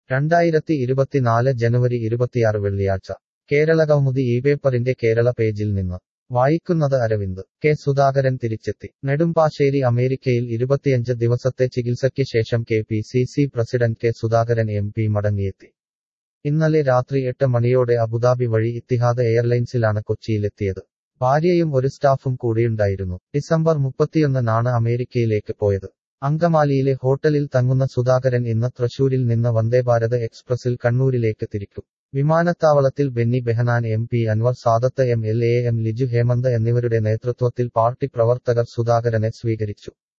രണ്ടായിരത്തി ഇരുപത്തിനാല് ജനുവരി ഇരുപത്തിയാറ് വെള്ളിയാഴ്ച കേരളകൗമുദി ഈ പേപ്പറിന്റെ കേരള പേജിൽ നിന്ന് വായിക്കുന്നത് അരവിന്ദ് കെ സുധാകരൻ തിരിച്ചെത്തി നെടുമ്പാശ്ശേരി അമേരിക്കയിൽ ഇരുപത്തിയഞ്ച് ദിവസത്തെ ചികിത്സയ്ക്ക് ശേഷം K P C C president K Sudhakaran M P മടങ്ങിയെത്തി ഇന്നലെ രാത്രി എട്ട് മണിയോടെ അബുദാബി വഴി ഇത്തിഹാദ് എയർലൈൻസിലാണ് കൊച്ചിയിലെത്തിയത് ഭാര്യയും ഒരു സ്റ്റാഫും കൂടിയുണ്ടായിരുന്നു ഡിസംബർ മുപ്പത്തിയൊന്നിനാണ് അമേരിക്കയിലേക്ക് പോയത് അങ്കമാലിയിലെ ഹോട്ടലിൽ തങ്ങുന്ന സുധാകരൻ ഇന്ന് തൃശൂരിൽ നിന്ന് വന്ദേഭാരത് എക്സ്പ്രസിൽ കണ്ണൂരിലേക്ക് തിരിക്കും വിമാനത്താവളത്തിൽ Benny Behanan M P Anwar Sadath M L A M Liju Hemanth എന്നിവരുടെ നേതൃത്വത്തിൽ പാർട്ടി പ്രവർത്തകർ സുധാകരനെ സ്വീകരിച്ചു